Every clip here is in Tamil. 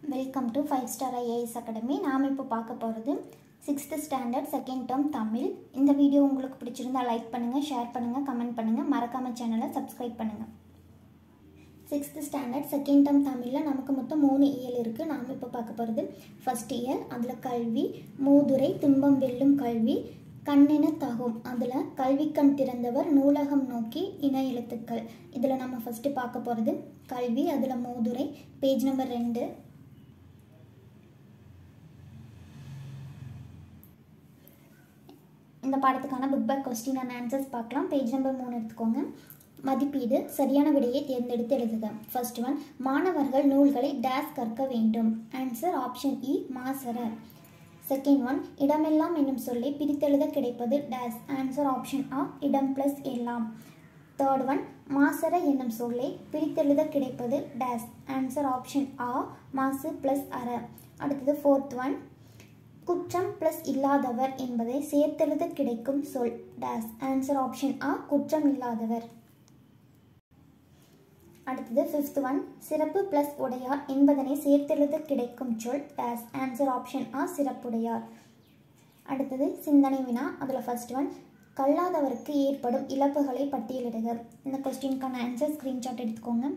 welcome to five star IAS academy நாம் இப்போ பார்க்க போகிறது sixth standard second term Tamil இந்த வீடியோ உங்களுக்கு பிடிச்சிருந்தா லைக் பண்ணுங்கள் ஷேர் பண்ணுங்கள் கமெண்ட் பண்ணுங்கள் மறக்காம சேனலை சப்ஸ்கிரைப் பண்ணுங்கள் சிக்ஸ்த்து ஸ்டாண்டர்ட் செகண்ட் டேர்ம் தமிழில் நமக்கு மொத்தம் மூணு இயல் இருக்குது நாம் இப்போ பார்க்க போகிறது ஃபஸ்ட் இயல் அதில் கல்வி மூதுரை துன்பம் வெல்லும் கல்வி கண்ணென தகும் அதில் கல்விக்கண் திறந்தவர் நூலகம் நோக்கி இன எழுத்துக்கள் இதில் நம்ம ஃபஸ்ட்டு பார்க்க போகிறது கல்வி அதில் மூதுரை பேஜ் நம்பர் ரெண்டு இந்த பாடத்துக்கான book back question and answers பார்க்கலாம் பேஜ் நம்பர் மூணு எடுத்துக்கோங்க மதிப்பீடு சரியான விடையை தேர்ந்தெடுத்து எழுதுக ஃபர்ஸ்ட் ஒன் மாணவர்கள் நூல்களை டேஸ் கற்க வேண்டும் ஆன்சர் ஆப்ஷன் இ மாசர செகண்ட் ஒன் இடமெல்லாம் என்னும் சொல்லை பிரித்தெழுத கிடைப்பது டேஸ் ஆன்சர் ஆப்ஷன் ஆ இடம் ப்ளஸ் எல்லாம் தேர்ட் ஒன் மாசர என்னும் சொல்லை பிரித்தெழுத கிடைப்பது டேஸ் ஆன்சர் ஆப்ஷன் ஆ மாசு ப்ளஸ் அற அடுத்தது ஃபோர்த் ஒன் குற்றம் ப்ளஸ் இல்லாதவர் என்பதை சேர்த்தெழுத கிடைக்கும் சொல் டேஸ் ஆன்சர் ஆப்ஷன் ஆ குற்றம் இல்லாதவர் அடுத்தது ஃபிஃப்த் ஒன் சிறப்பு ப்ளஸ் உடையார் என்பதனை சேர்த்தெழுத கிடைக்கும் சொல் டேஸ் ஆன்சர் ஆப்ஷன் ஆ சிறப்புடையார் அடுத்தது சிந்தனை வினா அதில் ஃபர்ஸ்ட் ஒன் கல்லாதவருக்கு ஏற்படும் இழப்புகளை பட்டியலிடுக இந்த கொஸ்டினுக்கான ஆன்சர் ஸ்க்ரீன்ஷாட் எடுத்துக்கோங்க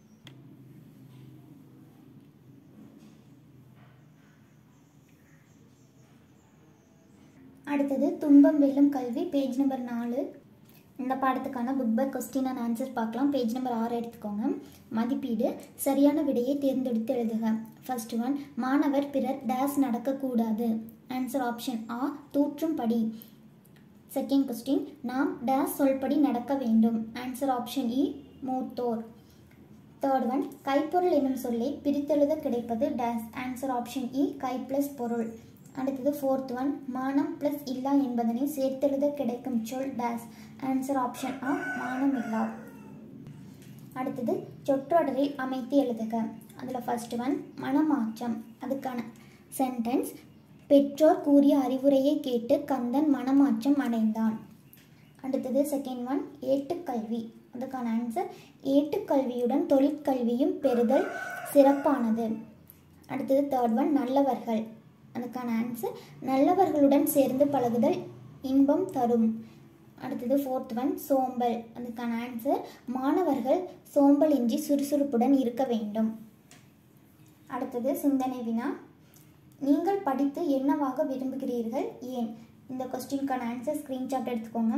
அடுத்தது துன்பம் வெல்லும் கல்வி பேஜ் நம்பர் நாலு இந்த பாடத்துக்கான book back question and answer பார்க்கலாம் பேஜ் நம்பர் ஆறு எடுத்துக்கோங்க மதிப்பீடு சரியான விடையை தேர்ந்தெடுத்து எழுதுக ஃபர்ஸ்ட் ஒன் மாணவர் பிறர் டேஸ் நடக்கக்கூடாது ஆன்சர் ஆப்ஷன் ஆ தூற்றும் படி செகண்ட் கொஸ்டின் நாம் டேஸ் சொல்படி நடக்க வேண்டும் ஆன்சர் ஆப்ஷன் இ மூத்தோர் தேர்ட் ஒன் கைப்பொருள் என்னும் சொல்லை பிரித்தெழுத கிடைப்பது டேஸ் ஆன்சர் ஆப்ஷன் இ கை ப்ளஸ் பொருள் அடுத்தது ஃபோர்த் ஒன் மானம் ப்ளஸ் இல்லா என்பதனை சேர்த்தெழுத கிடைக்கும் சொல் டேஸ் ஆன்சர் ஆப்ஷன் ஆ மானம் இல்லா அடுத்தது சொற்றொடரில் அமைத்து எழுதுக அதில் ஃபர்ஸ்ட் ஒன் மனமாற்றம் அதுக்கான சென்டென்ஸ் பெற்றோர் கூறிய அறிவுரையை கேட்டு கந்தன் மனமாற்றம் அடைந்தான் அடுத்தது செகண்ட் ஒன் ஏட்டுக்கல்வி அதுக்கான ஆன்சர் ஏட்டுக்கல்வியுடன் தொழிற்கல்வியும் பெறுதல் சிறப்பானது அடுத்தது தேர்ட் ஒன் நல்லவர்கள் அதுக்கான ஆன்சர் நல்லவர்களுடன் சேர்ந்து பழகுதல் இன்பம் தரும் அடுத்தது ஃபோர்த் ஒன் சோம்பல் அதுக்கான ஆன்சர் மாணவர்கள் சோம்பல் இன்றி சுறுசுறுப்புடன் இருக்க வேண்டும் அடுத்தது சிந்தனை வினா நீங்கள் படித்து என்னவாக விரும்புகிறீர்கள் ஏன் இந்த கொஸ்டினுக்கான ஆன்சர் ஸ்க்ரீன்ஷாட் எடுத்துக்கோங்க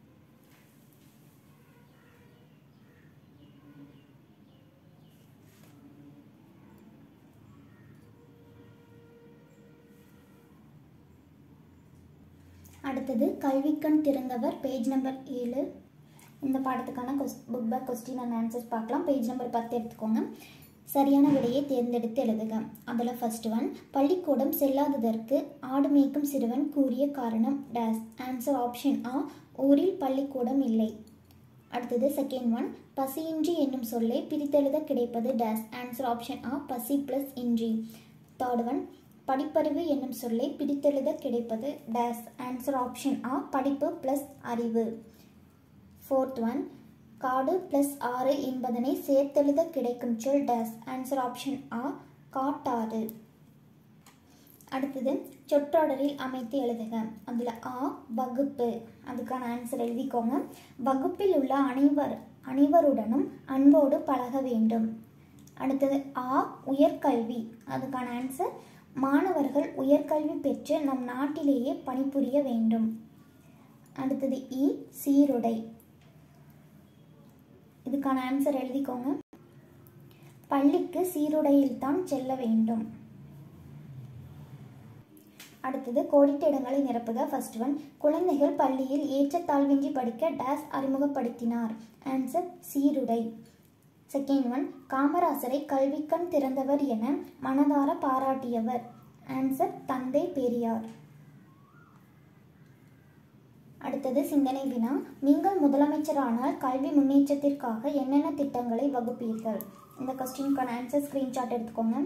அடுத்தது கல்விக்கண் திறந்தவர் பேஜ் நம்பர் ஏழு இந்த பாடத்துக்கான கொஸ் book back question and answers பார்க்கலாம் பேஜ் நம்பர் பத்து எடுத்துக்கோங்க சரியான விடையை தேர்ந்தெடுத்து எழுதுக அதில் ஃபர்ஸ்ட் ஒன் பள்ளிக்கூடம் செல்லாததற்கு ஆடு மேய்க்கும் சிறுவன் கூறிய காரணம் டேஸ் ஆன்சர் ஆப்ஷன் ஆ ஊரில் பள்ளிக்கூடம் இல்லை அடுத்தது செகண்ட் ஒன் பசியின்றி என்னும் சொல்லை பிரித்தெழுத கிடைப்பது டேஸ் ஆன்சர் ஆப்ஷன் ஆ பசி ப்ளஸ் இன்றி தேர்ட் ஒன் படிப்பறிவு என்னும் சொல்லை பிரித்தெழுத கிடைப்பது டேஸ் ஆன்சர் ஆப்ஷன் ஆ படிப்பு ப்ளஸ் அறிவு ஃபோர்த் ஒன் காடு ப்ளஸ் ஆறு என்பதனை சேர்த்தெழுத கிடைக்கும் சொல் டேஸ் ஆன்சர் ஆப்ஷன் ஆ காட்டாறு அடுத்தது சொற்றொடரில் அமைத்து எழுதுக அதில் ஆ வகுப்பு அதுக்கான ஆன்சர் எழுதிக்கோங்க வகுப்பில் உள்ள அனைவர் அனைவருடனும் அன்போடு பழக வேண்டும் அடுத்தது ஆ உயர்கல்வி அதுக்கான ஆன்சர் மாணவர்கள் உயர்கல்வி பெற்று நம் நாட்டிலேயே பணிபுரிய வேண்டும் அடுத்தது இ சீருடை இதுக்கான ஆன்சர் எழுதிக்கோங்க பள்ளிக்கு சீருடையில் தான் செல்ல வேண்டும் அடுத்தது கோடிட்ட இடங்களை நிரப்புக ஃபர்ஸ்ட் ஒன் குழந்தைகள் பள்ளியில் ஏற்றத்தாழ்வின்றி படிக்க டேஸ் அறிமுகப்படுத்தினார் ஆன்சர் சீருடை செகண்ட் ஒன் காமராசரை கல்விக்கண் திறந்தவர் என மனதார பாராட்டியவர் ஆன்சர் தந்தை பெரியார் அடுத்தது சிந்தனை வினா நீங்கள் முதலமைச்சரானால் கல்வி முன்னேற்றத்திற்காக என்னென்ன திட்டங்களை வகுப்பீர்கள் இந்த கொஸ்டினுக்கான ஆன்சர் ஸ்க்ரீன்ஷாட் எடுத்துக்கோங்க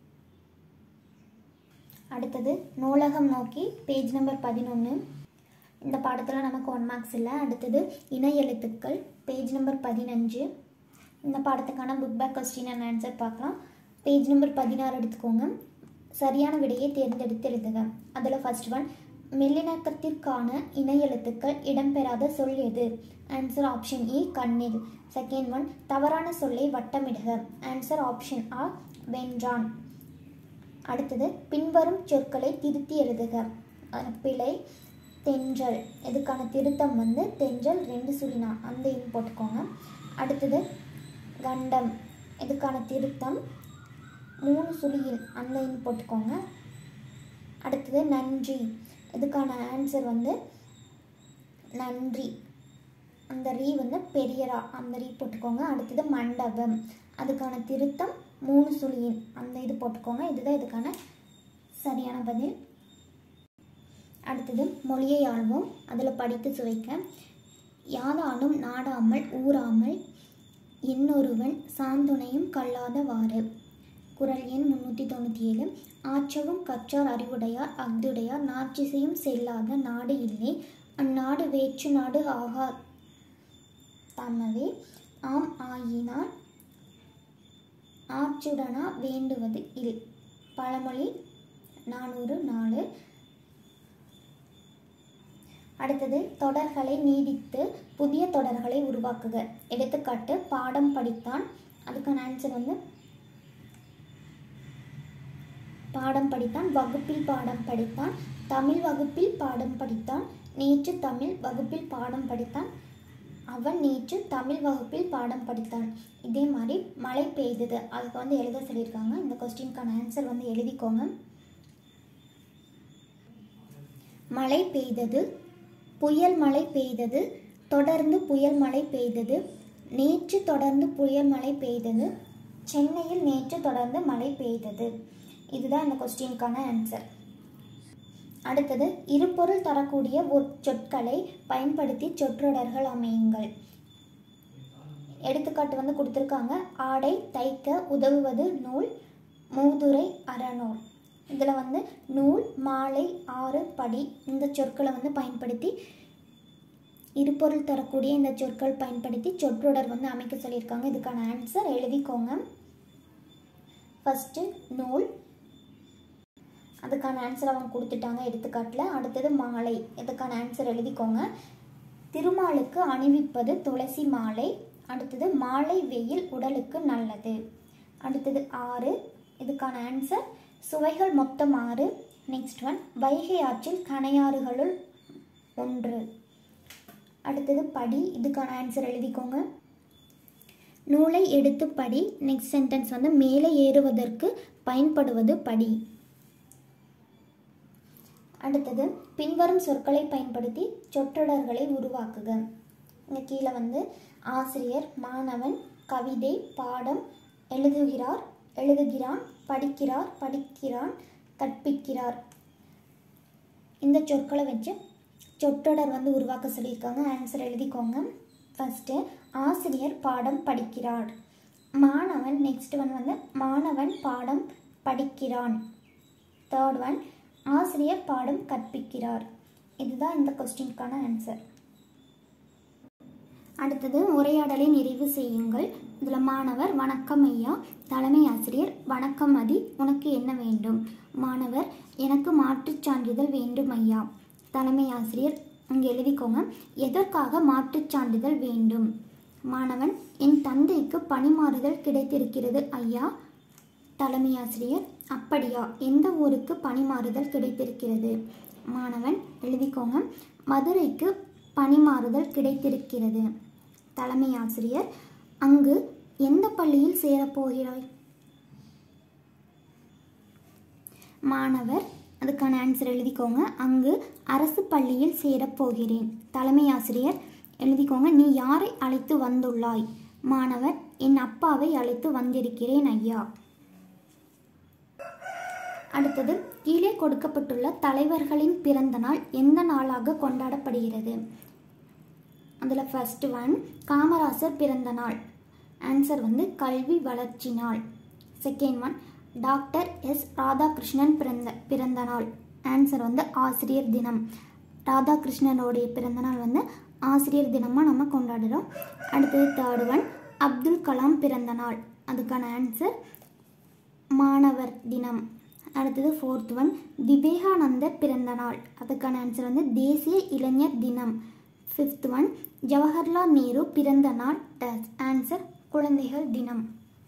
அடுத்தது நூலகம் நோக்கி பேஜ் நம்பர் பதினொன்று இந்த பாடத்தில் நமக்கு ஒன் மார்க்ஸ் இல்லை அடுத்தது இணை எழுத்துக்கள் பேஜ் நம்பர் பதினஞ்சு இந்த பாடத்துக்கான book back question and answer பார்க்கலாம் பேஜ் நம்பர் பதினாறு எடுத்துக்கோங்க சரியான விடையை தேர்ந்தெடுத்து எழுதுக அதில் ஃபர்ஸ்ட் ஒன் மெல்லிணக்கத்திற்கான இணை எழுத்துக்கள் இடம்பெறாத சொல் எது ஆன்சர் ஆப்ஷன் இ கண்ணில் செகண்ட் ஒன் தவறான சொல்லை வட்டமிடுக ஆன்சர் ஆப்ஷன் ஆ வென்றான் அடுத்தது பின்வரும் சொற்களை திருத்தி எழுதுக அஹ் பிழை தென்றல் இதுக்கான திருத்தம் வந்து தென்றல் ரெண்டு சுழினா அந்த இது போட்டுக்கோங்க அடுத்தது கண்டம் இதுக்கான திருத்தம் மூணு சுழியில் அந்த இன் போட்டுக்கோங்க அடுத்தது நன்றி இதுக்கான ஆன்சர் வந்து நன்றி அந்த ரீ வந்து பெரியரா அந்த ரீ போட்டுக்கோங்க அடுத்தது மண்டபம் அதுக்கான திருத்தம் மூணு சுழியின் அந்த இது போட்டுக்கோங்க இதுதான் இதுக்கான சரியான பதில் அடுத்தது மொழியை ஆள்வோம் அதில் படித்து சுவைக்க யாதாலும் நாடாமல் ஊறாமல் இன்னொருவன் சாந்துணையும் கல்லாதவாறு குரல் எண் முன்னூற்றி தொண்ணூற்றி ஏழு ஆற்றவும் கற்றார் அறிவுடையார் அஃதுடையார் நாற்றிசையும் செல்லாத நாடு இல்லை அந்நாடு வேற்று நாடு ஆகா தமவே ஆம் ஆயினால் ஆற்றுடனா வேண்டுவது இல் பழமொழி நானூறு நாலு அடுத்தது தொடர்களை நீடித்து புதிய தொடர்களை உருவாக்குக எடுத்துக்காட்டு பாடம் படித்தான் அதுக்கான ஆன்சர் வந்து பாடம் படித்தான் வகுப்பில் பாடம் படித்தான் தமிழ் வகுப்பில் பாடம் படித்தான் நேற்று தமிழ் வகுப்பில் பாடம் படித்தான் அவன் நேற்று தமிழ் வகுப்பில் பாடம் படித்தான் இதே மாதிரி மழை பெய்தது அதுக்கு வந்து எழுத சொல்லியிருக்காங்க இந்த கொஸ்டினுக்கான ஆன்சர் வந்து எழுதிக்கோங்க மழை பெய்தது புயல் மழை பெய்தது தொடர்ந்து புயல் மழை பெய்தது நேற்று தொடர்ந்து புயல் மழை பெய்தது சென்னையில் நேற்று தொடர்ந்து மழை பெய்தது இதுதான் இந்த கொஸ்டினுக்கான ஆன்சர் அடுத்தது இருபொருள் தரக்கூடிய ஒ- சொற்களை பயன்படுத்தி சொற்றொடர்கள் அமையுங்கள் எடுத்துக்காட்டு வந்து கொடுத்துருக்காங்க ஆடை தைக்க உதவுவது நூல் மூதுரை அறநூல் இதில் வந்து நூல் மாலை ஆறு படி இந்த சொற்களை வந்து பயன்படுத்தி இருபொருள் தரக்கூடிய இந்த சொற்கள் பயன்படுத்தி சொற்றொடர் வந்து அமைக்க சொல்லியிருக்காங்க இதுக்கான ஆன்சர் எழுதிக்கோங்க ஃபஸ்ட்டு நூல் அதுக்கான ஆன்சர் அவங்க கொடுத்துட்டாங்க எடுத்துக்காட்டில் அடுத்தது மாலை இதுக்கான ஆன்சர் எழுதிக்கோங்க திருமாலுக்கு அணிவிப்பது துளசி மாலை அடுத்தது மாலை வெயில் உடலுக்கு நல்லது அடுத்தது ஆறு இதுக்கான ஆன்சர் சுவைகள் மொத்தம் ஆறு நெக்ஸ்ட் ஒன் வைகை ஆற்றில் கணையாறுகளுள் ஒன்று அடுத்தது படி இதுக்கான ஆன்சர் எழுதிக்கோங்க நூலை எடுத்து படி நெக்ஸ்ட் சென்டென்ஸ் வந்து மேலே ஏறுவதற்கு பயன்படுவது படி அடுத்தது பின்வரும் சொற்களை பயன்படுத்தி சொற்றொடர்களை உருவாக்குக இங்கே கீழே வந்து ஆசிரியர் மாணவன் கவிதை பாடம் எழுதுகிறார் எழுதுகிறான் படிக்கிறார் படிக்கிறான் கற்பிக்கிறார் இந்த சொற்களை வச்சு சொற்றொடர் வந்து உருவாக்க சொல்லியிருக்காங்க ஆன்சர் எழுதிக்கோங்க ஃபஸ்ட்டு ஆசிரியர் பாடம் படிக்கிறார் மாணவன் நெக்ஸ்ட் ஒன் வந்து மாணவன் பாடம் படிக்கிறான் தேர்ட் ஒன் ஆசிரியர் பாடம் கற்பிக்கிறார் இதுதான் இந்த கொஸ்டினுக்கான ஆன்சர் அடுத்தது உரையாடலை நிறைவு செய்யுங்கள் இதில் மாணவர் வணக்கம் ஐயா தலைமை ஆசிரியர் வணக்கம் மதி உனக்கு என்ன வேண்டும் மாணவர் எனக்கு மாற்றுச் சான்றிதழ் வேண்டும் ஐயா தலைமை ஆசிரியர் அங்கே எழுதிக்கோங்க எதற்காக மாற்றுச் சான்றிதழ் வேண்டும் மாணவன் என் தந்தைக்கு பணிமாறுதல் கிடைத்திருக்கிறது ஐயா தலைமை ஆசிரியர் அப்படியா எந்த ஊருக்கு பணிமாறுதல் கிடைத்திருக்கிறது மாணவன் எழுதிக்கோங்க மதுரைக்கு பணிமாறுதல் கிடைத்திருக்கிறது தலைமை ஆசிரியர் அங்கு எந்த பள்ளியில் சேரப்போகிறாய் மாணவர் அதுக்கான ஆன்சர் எழுதிக்கோங்க அங்கு அரசு பள்ளியில் சேரப்போகிறேன் தலைமை ஆசிரியர் எழுதிக்கோங்க நீ யாரை அழைத்து வந்துள்ளாய் மாணவர் என் அப்பாவை அழைத்து வந்திருக்கிறேன் ஐயா அடுத்தது கீழே கொடுக்கப்பட்டுள்ள தலைவர்களின் பிறந்த நாள் எந்த நாளாக கொண்டாடப்படுகிறது அதில் ஃபர்ஸ்ட் ஒன் காமராசர் பிறந்த நாள் ஆன்சர் வந்து கல்வி வளர்ச்சி நாள் second one doctor S Radhakrishnan பிறந்த பிறந்த நாள் ஆன்சர் வந்து ஆசிரியர் தினம் ராதாகிருஷ்ணனுடைய பிறந்தநாள் வந்து ஆசிரியர் தினமாக நம்ம கொண்டாடுறோம் அடுத்தது தேர்ட் ஒன் அப்துல் கலாம் பிறந்த நாள் அதுக்கான ஆன்சர் மாணவர் தினம் அடுத்தது ஃபோர்த் ஒன் விவேகானந்தர் பிறந்த நாள் அதுக்கான ஆன்சர் வந்து தேசிய இளைஞர் தினம் ஃபிஃப்த் ஒன் ஜவஹர்லால் நேரு பிறந்த நாள் டேஸ் ஆன்சர் குழந்தைகள் தினம்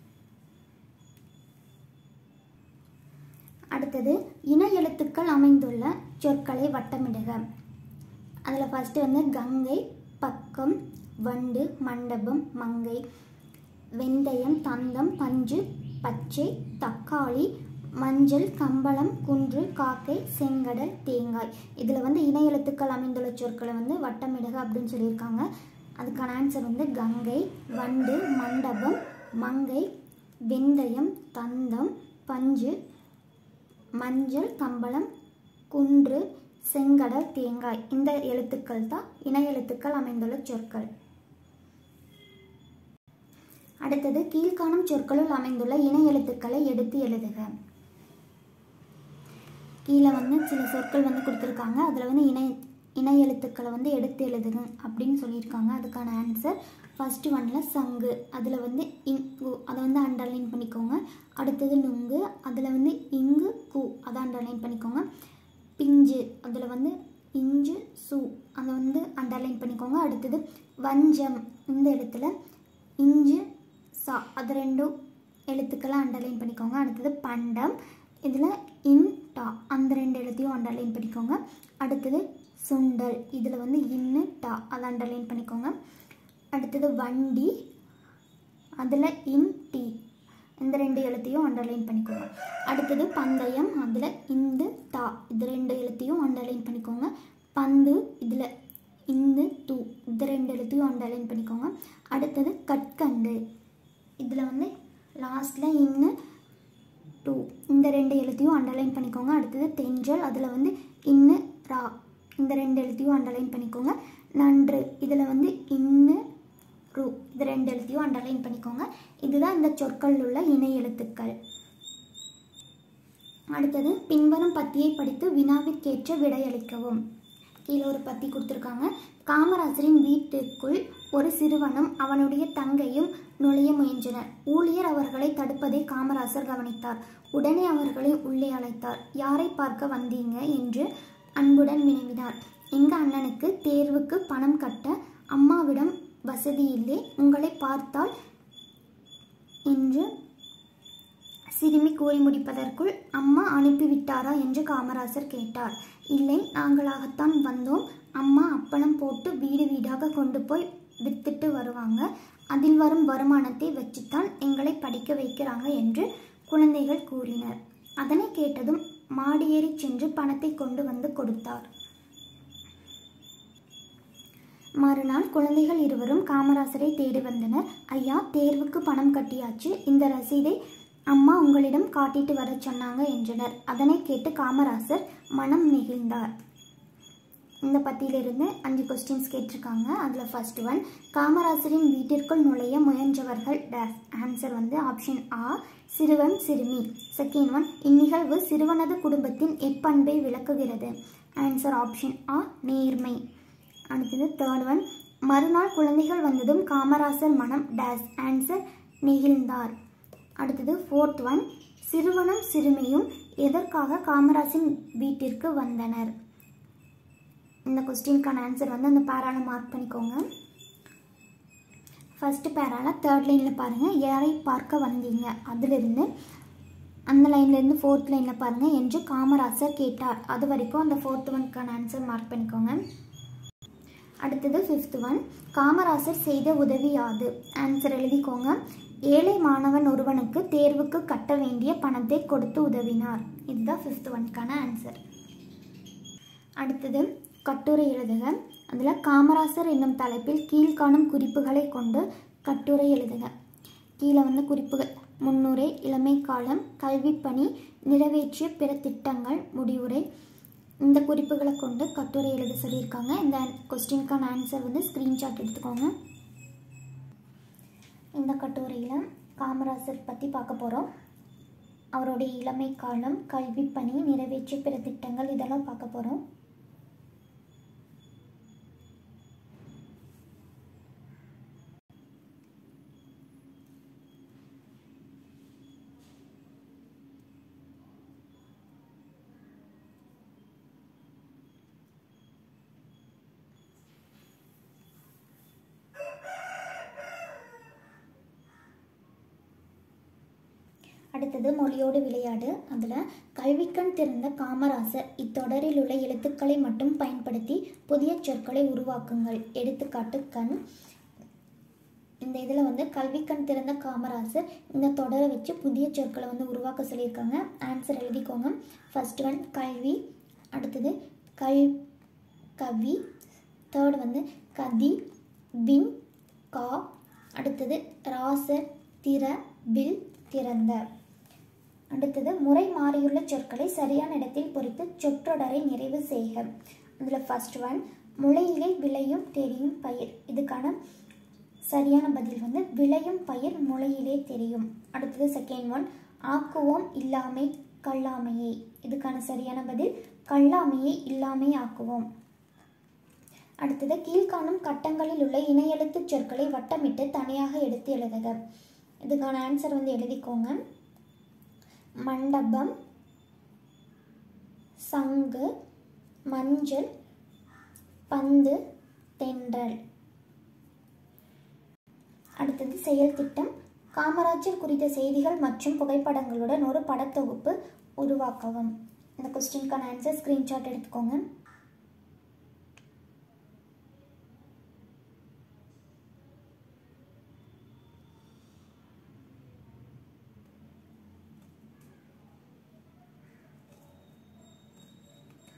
அடுத்தது இன எழுத்துக்கள் அமைந்துள்ள சொற்களை வட்டமிடுக அதில் ஃபஸ்ட்டு வந்து கங்கை பக்கம் வண்டு மண்டபம் மங்கை வெந்தயம் தந்தம் பஞ்சு பச்சை தக்காளி மஞ்சள் கம்பளம் குன்று காக்கை செங்கடல் தேங்காய் இதில் வந்து இன எழுத்துக்கள் அமைந்துள்ள சொற்களை வந்து வட்டமிடுக அப்படின்னு சொல்லியிருக்காங்க அதுக்கான ஆன்சர் வந்து கங்கை வண்டு மண்டபம் மங்கை வெந்தயம் தந்தம் பஞ்சு மஞ்சள் கம்பளம் குன்று செங்கடல் தேங்காய் இந்த எழுத்துக்கள் தான் இன எழுத்துக்கள் அமைந்துள்ள சொற்கள் அடுத்தது கீழ்காணும் சொற்களுள் அமைந்துள்ள இன எழுத்துக்களை எடுத்து எழுதுக கீழே வந்து சில சொற்கள் வந்து கொடுத்துருக்காங்க அதில் வந்து இணை இணை எழுத்துக்களை வந்து எடுத்து எழுதுங்க அப்படின்னு சொல்லியிருக்காங்க அதுக்கான ஆன்சர் ஃபஸ்ட்டு ஒன்னில் சங்கு அதில் வந்து இங்கு அதை வந்து அண்டர்லைன் பண்ணிக்கோங்க அடுத்தது நுங்கு அதில் வந்து இங்கு கு அதை அண்டர்லைன் பண்ணிக்கோங்க பிஞ்சு அதில் வந்து இஞ்சு சு அதை வந்து அண்டர்லைன் பண்ணிக்கோங்க அடுத்தது வஞ்சம் இந்த இடத்துல இஞ்சு சா அது ரெண்டும் எழுத்துக்களை அண்டர்லைன் பண்ணிக்கோங்க அடுத்தது பண்டம் இதில் இன் டா அந்த ரெண்டு எழுத்தையும் அண்டர்லைன் பண்ணிக்கோங்க அடுத்தது சுண்டல் இதில் வந்து இன்னு டா அதை அண்டர்லைன் பண்ணிக்கோங்க அடுத்தது வண்டி அதில் இன் டி இந்த ரெண்டு எழுத்தையும் அண்டர்லைன் பண்ணிக்கோங்க அடுத்தது பந்தயம் அதில் இந்து தா இது ரெண்டு எழுத்தையும் அண்டர்லைன் பண்ணிக்கோங்க பந்து இதில் இந்து தூ இந்த ரெண்டு எழுத்தையும் அண்டர்லைன் பண்ணிக்கோங்க அடுத்தது கற்கண்டு இதில் வந்து லாஸ்ட்டில் இன்னு டூ இந்த ரெண்டு எழுத்தையும் அண்டர்லைன் பண்ணிக்கோங்க அடுத்தது தென்றல் அதில் வந்து இன்னு ரா இந்த ரெண்டு எழுத்தையும் அண்டர்லைன் பண்ணிக்கோங்க நன்று இதில் வந்து இன்னு ரு இது ரெண்டு எழுத்தையும் அண்டர்லைன் பண்ணிக்கோங்க இதுதான் இந்த சொற்களில் உள்ள இணை எழுத்துக்கள் அடுத்தது பின்வரும் பத்தியை படித்து வினாவிற்கேற்ற விடையளிக்கவும் கீழே ஒரு பத்தி கொடுத்துருக்காங்க காமராஜரின் வீட்டிற்குள் ஒரு சிறுவனும் அவனுடைய தங்கையும் நுழைய முயன்றனர் ஊழியர் அவர்களை தடுப்பதை காமராசர் கவனித்தார் உடனே அவர்களை உள்ளே அழைத்தார் யாரை பார்க்க வந்தீங்க என்று அன்புடன் வினவினார் எங்க அண்ணனுக்கு தேர்வுக்கு பணம் கட்ட அம்மாவிடம் வசதி இல்லை உங்களை பார்த்தால் என்று சிறுமி கூறி முடிப்பதற்குள் அம்மா அனுப்பிவிட்டாரா என்று காமராசர் கேட்டார் இல்லை நாங்களாகத்தான் வந்தோம் அம்மா அப்பளம் போட்டு வீடு வீடாக கொண்டு போய் வித்துட்டு வருவாங்க அதில் வரும் வருமானத்தை வச்சுத்தான் எங்களை படிக்க வைக்கிறாங்க என்று குழந்தைகள் கூறினர் அதனை கேட்டதும் மாடியேறி சென்று பணத்தை கொண்டு வந்து கொடுத்தார் மறுநாள் குழந்தைகள் இருவரும் காமராசரை தேடி வந்தனர் ஐயா தேர்வுக்கு பணம் கட்டியாச்சு இந்த ரசீதை அம்மா உங்களிடம் காட்டிட்டு வர சொன்னாங்க என்றனர் அதனை கேட்டு காமராசர் மனம் நெகிழ்ந்தார் இந்த பத்தியிலிருந்து அஞ்சு கொஸ்டின்ஸ் கேட்டிருக்காங்க அதில் ஃபர்ஸ்ட் ஒன் காமராசரின் வீட்டிற்குள் நுழைய முயன்றவர்கள் டேஸ் ஆன்சர் வந்து ஆப்ஷன் ஆ சிறுவன் சிறுமி செகண்ட் ஒன் இந்நிகழ்வு சிறுவனது குடும்பத்தின் எப்பண்பை விளக்குகிறது ஆன்சர் ஆப்ஷன் ஆ நேர்மை அடுத்தது தேர்ட் ஒன் மறுநாள் குழந்தைகள் வந்ததும் காமராசர் மனம் டேஸ் ஆன்சர் நெகிழ்ந்தார் அடுத்தது ஃபோர்த் ஒன் சிறுவனும் சிறுமியும் எதற்காக காமராஜின் வீட்டிற்கு வந்தனர் இந்த கொஸ்டினுக்கான ஆன்சர் வந்து அந்த பேரால மார்க் பண்ணிக்கோங்க ஃபஸ்ட்டு பேரால தேர்ட் லைனில் பாருங்கள் யாரை பார்க்க வந்தீங்க அதிலிருந்து அந்த லைன்லேருந்து ஃபோர்த் லைனில் பாருங்கள் என்று காமராசர் கேட்டார் அது வரைக்கும் அந்த ஃபோர்த் ஒன்க்கான ஆன்சர் மார்க் பண்ணிக்கோங்க அடுத்தது ஃபிஃப்த் ஒன் காமராசர் செய்த உதவி யாது ஆன்சர் எழுதிக்கோங்க ஏழை மாணவன் ஒருவனுக்கு தேர்வுக்கு கட்ட வேண்டிய பணத்தை கொடுத்து உதவினார் இதுதான் ஃபிஃப்த் ஒன்க்கான ஆன்சர் அடுத்தது கட்டுரை எழுதுக அதில் காமராசர் என்னும் தலைப்பில் கீழ்காணும் குறிப்புகளை கொண்டு கட்டுரை எழுதுக கீழே வந்து குறிப்புகள் முன்னுரை இளமை காலம் கல்விப்பணி நிறைவேற்றிய பிற திட்டங்கள் முடிவுரை இந்த குறிப்புகளை கொண்டு கட்டுரை எழுத சொல்லியிருக்காங்க இந்த கொஸ்டினுக்கான ஆன்சர் வந்து ஸ்க்ரீன்ஷாட் எடுத்துக்கோங்க இந்த கட்டுரையில் காமராசர் பற்றி பார்க்க போகிறோம் அவருடைய இளமை காலம் கல்விப்பணி நிறைவேற்றிய பிற திட்டங்கள் இதெல்லாம் பார்க்க போகிறோம் அடுத்தது மொழியோடு விளையாடு அதில் கல்விக்கண் திறந்த காமராசர் இத்தொடரில் உள்ள எழுத்துக்களை மட்டும் பயன்படுத்தி புதிய சொற்களை உருவாக்குங்கள் எடுத்துக்காட்டு கண் இந்த இதில் வந்து கல்விக்கண் திறந்த காமராசர் இந்த தொடரை வச்சு புதிய சொற்களை வந்து உருவாக்க சொல்லியிருக்காங்க ஆன்சர் எழுதிக்கோங்க ஃபர்ஸ்ட் ஒன் கல்வி அடுத்தது கல் கவி தேர்ட் வந்து கதி பின் கா அடுத்தது ராசர் திற பில் திறந்த அடுத்தது முறை மாறியுள்ள சொற்களை சரியான இடத்தில் பொறித்து சொற்றொடரை நிறைவு செய்க அதில் ஃபர்ஸ்ட் ஒன் முளையிலே விளையும் தெரியும் பயிர் இதுக்கான சரியான பதில் வந்து விளையும் பயிர் முளையிலே தெரியும் அடுத்தது செகண்ட் ஒன் ஆக்குவோம் இல்லாமை கல்லாமையே இதுக்கான சரியான பதில் கல்லாமையை இல்லாமை ஆக்குவோம் அடுத்தது கீழ்காணும் கட்டங்களில் உள்ள இணையெழுத்து சொற்களை வட்டமிட்டு தனியாக எடுத்து எழுதுக இதுக்கான ஆன்சர் வந்து எழுதிக்கோங்க மண்டபம் சங்கு மஞ்சள் பந்து தென்றல் அடுத்தது செயல் திட்டம் காமராஜர் குறித்த செய்திகள் மற்றும் புகைப்படங்களுடன் ஒரு படத்தொகுப்பு உருவாக்கவும் இந்த கொஸ்டினுக்கான ஆன்சர் ஸ்க்ரீன்ஷாட் எடுத்துக்கோங்க அடுத்தது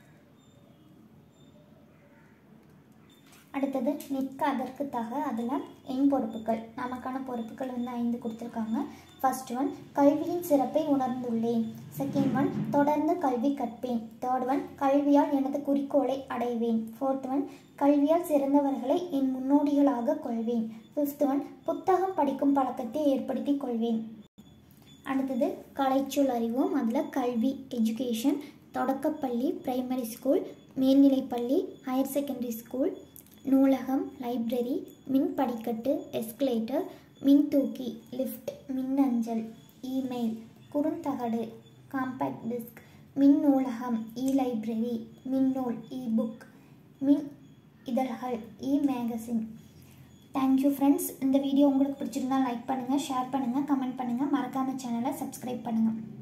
நிற்க அதற்கு தக அதில் எண் பொறுப்புகள் நமக்கான பொறுப்புகள் வந்து ஐந்து கொடுத்துருக்காங்க ஃபர்ஸ்ட் ஒன் கல்வியின் சிறப்பை உணர்ந்துள்ளேன் செகண்ட் ஒன் தொடர்ந்து கல்வி கற்பேன் தேர்ட் ஒன் கல்வியால் எனது குறிக்கோளை அடைவேன் ஃபோர்த் ஒன் கல்வியால் சிறந்தவர்களை என் முன்னோடிகளாக கொள்வேன் ஃபிஃப்த் ஒன் புத்தகம் படிக்கும் பழக்கத்தை ஏற்படுத்தி கொள்வேன் அடுத்தது கலைச்சொல் அறிவோம் அதில் கல்வி எஜுகேஷன் தொடக்கப்பள்ளி பிரைமரி ஸ்கூல் மேல்நிலைப்பள்ளி ஹையர் செகண்டரி ஸ்கூல் நூலகம் லைப்ரரி மின் படிக்கட்டு எஸ்கலேட்டர் மின் தூக்கி லிஃப்ட் மின்னஞ்சல் இமெயில் குறுந்தகடு காம்பேக்ட் டிஸ்க் மின் நூலகம் இ லைப்ரரி மின்னூல் இ புக் மின் இதழ்கள் இ மேகசின் தேங்க்யூ ஃப்ரெண்ட்ஸ் இந்த வீடியோ உங்களுக்கு பிடிச்சிருந்தா லைக் பண்ணுங்கள் ஷேர் பண்ணுங்கள் கமெண்ட் பண்ணுங்கள் மறக்காமல் சேனலை சப்ஸ்கிரைப் பண்ணுங்கள்